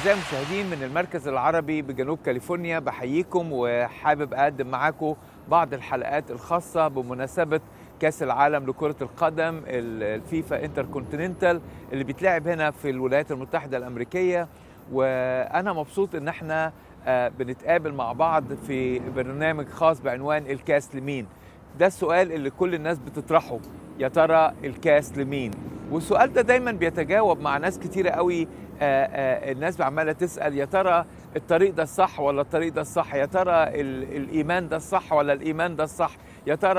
أعزائي المشاهدين من المركز العربي بجنوب كاليفورنيا بحييكم وحابب أقدم معاكم بعض الحلقات الخاصة بمناسبة كأس العالم لكرة القدم الفيفا انتر كونتيننتال اللي بيتلعب هنا في الولايات المتحدة الأمريكية وأنا مبسوط إن احنا آه، بنتقابل مع بعض في برنامج خاص بعنوان الكاس لمين ده السؤال اللي كل الناس بتطرحه يا ترى الكاس لمين والسؤال ده دايما بيتجاوب مع ناس كتيرة قوي آه، آه، الناس عمالة تسأل يا ترى الطريق ده الصح ولا الطريق ده الصح يا ترى ال- الإيمان ده الصح ولا الإيمان ده الصح يا ترى